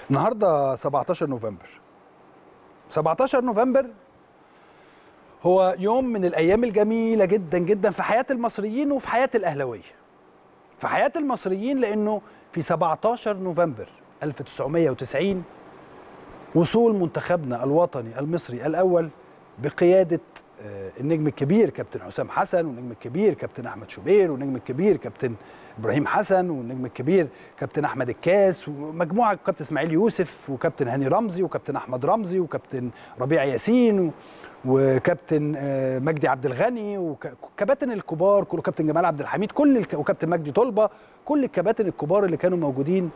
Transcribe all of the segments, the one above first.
النهارده 17 نوفمبر 17 نوفمبر هو يوم من الايام الجميله جدا جدا في حياه المصريين وفي حياه الاهلاويه في حياه المصريين لانه في 17 نوفمبر 1990 وصول منتخبنا الوطني المصري الاول بقياده النجم الكبير كابتن حسام حسن والنجم الكبير كابتن احمد شوبير والنجم الكبير كابتن ابراهيم حسن والنجم الكبير كابتن احمد الكاس ومجموعه كابتن اسماعيل يوسف وكابتن هاني رمزي وكابتن احمد رمزي وكابتن ربيع ياسين وكابتن مجدي عبد الغني وكباتن الكبار كل كابتن جمال عبد الحميد كل الك... وكابتن مجدي طلبه كل الكباتن الكبار اللي كانوا موجودين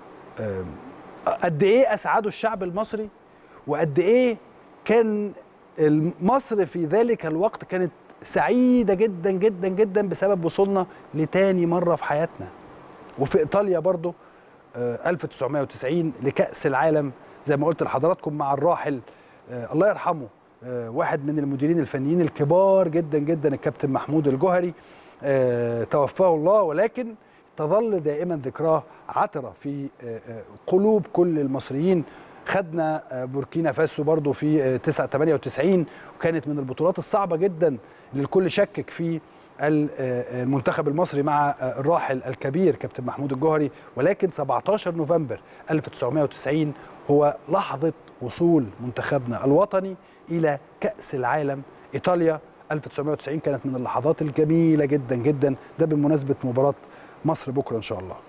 قد ايه اسعدوا الشعب المصري وقد ايه كان مصر في ذلك الوقت كانت سعيده جدا جدا جدا بسبب وصولنا لتاني مره في حياتنا وفي ايطاليا برضو 1990 لكاس العالم زي ما قلت لحضراتكم مع الراحل الله يرحمه واحد من المديرين الفنيين الكبار جدا جدا الكابتن محمود الجوهري توفاه الله ولكن تظل دائما ذكراه عطره في قلوب كل المصريين خدنا بوركينا فاسو برضو في 9 98 وكانت من البطولات الصعبه جدا اللي الكل شكك في المنتخب المصري مع الراحل الكبير كابتن محمود الجوهري ولكن 17 نوفمبر 1990 هو لحظه وصول منتخبنا الوطني الى كاس العالم ايطاليا 1990 كانت من اللحظات الجميله جدا جدا ده بمناسبه مباراه مصر بكره ان شاء الله